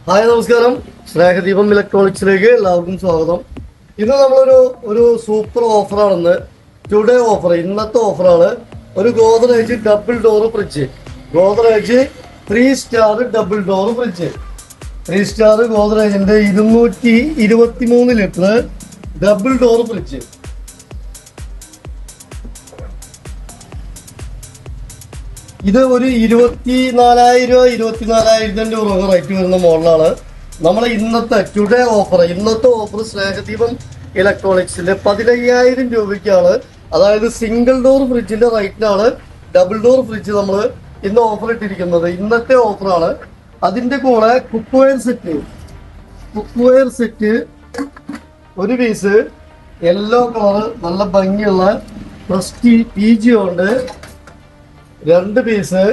hi നമസ്കാരം സ്നേഹദീപം ഇലക്ട്രോണിക്സിലേക്ക് എല്ലാവർക്കും സ്വാഗതം ഇന്ന് നമ്മളൊരു ഒരു സൂപ്പർ ഓഫറാണെന്ന് ടുഡേ ഓഫർ ഇന്നത്തെ ഓഫറാണ് ഒരു Godrej double door fridge Godrej three star double door fridge three star ഗോദ്രേജിന്റെ ഇരുന്നൂറ്റി ഇരുപത്തി മൂന്ന് ലിറ്റർ ഡബിൾ ഡോർ ഫ്രിഡ്ജ് ഇത് ഒരു ഇരുപത്തി നാലായിരം ഇരുപത്തിനാലായിരത്തിന്റെ രൂപ റേറ്റ് വരുന്ന മോഡലാണ് നമ്മളെ ഇന്നത്തെ ടുഡേ ഓഫർ ഇന്നത്തെ ഓഫർ സ്നേഹദീപം ഇലക്ട്രോണിക്സിന്റെ പതിനയ്യായിരം രൂപയ്ക്കാണ് അതായത് സിംഗിൾ ഡോർ ഫ്രിഡ്ജിന്റെ റേറ്റിനാണ് ഡബിൾ ഡോർ ഫ്രിഡ്ജ് നമ്മൾ ഇന്ന് ഓഫർ ഇട്ടിരിക്കുന്നത് ഇന്നത്തെ ഓഫറാണ് അതിന്റെ കൂടെ cookware set cookware set ഒരു പീസ് യെല്ലോ കളർ നല്ല ഭംഗിയുള്ള പ്രസ്റ്റി പി ജി ഉണ്ട് രണ്ട് പീസ്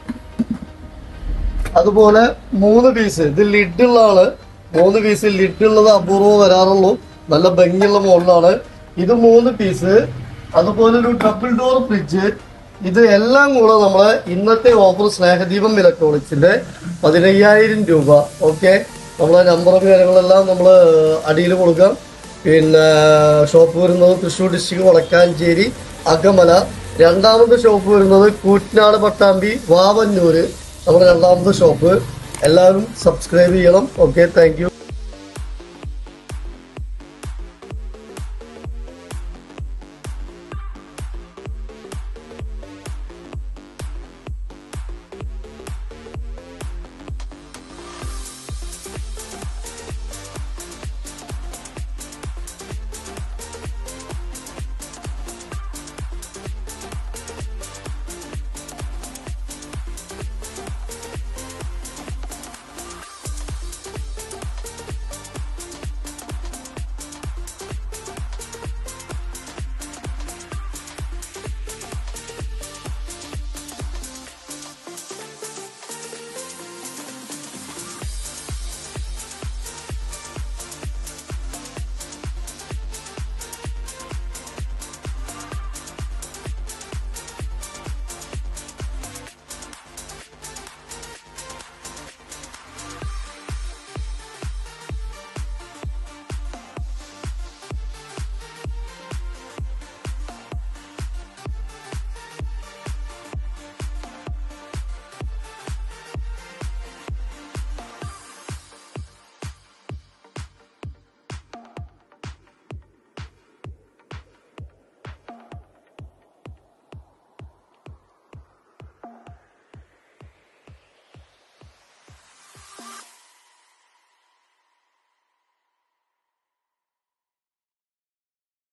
അതുപോലെ മൂന്ന് പീസ് ഇത് ലിഡുള്ള ആള് മൂന്ന് പീസ് ലിഡുള്ളത് അപൂർവം വരാറുള്ളൂ നല്ല ഭംഗിയുള്ള മോഡലാണ് ഇത് മൂന്ന് പീസ് അതുപോലെ ഒരു ഡബിൾ ഡോർ ഫ്രിഡ്ജ് ഇത് എല്ലാം കൂടെ നമ്മളെ ഇന്നത്തെ ഓഫർ സ്നേഹദീപം ഇലക്ട്രോണിക്സിന്റെ പതിനയ്യായിരം രൂപ ഓക്കെ നമ്മളെ നമ്പറും കാര്യങ്ങളെല്ലാം നമ്മൾ അടിയിൽ കൊടുക്കാം പിന്നെ ഷോപ്പ് വരുന്നത് തൃശ്ശൂർ ഡിസ്ട്രിക്ട് വടക്കാഞ്ചേരി അകമല രണ്ടാമത്തെ ഷോപ്പ് വരുന്നത് കൂറ്റനാട് പട്ടാമ്പി വാവന്നൂര് നമ്മുടെ രണ്ടാമത്തെ ഷോപ്പ് എല്ലാവരും സബ്സ്ക്രൈബ് ചെയ്യണം ഓക്കെ താങ്ക് യു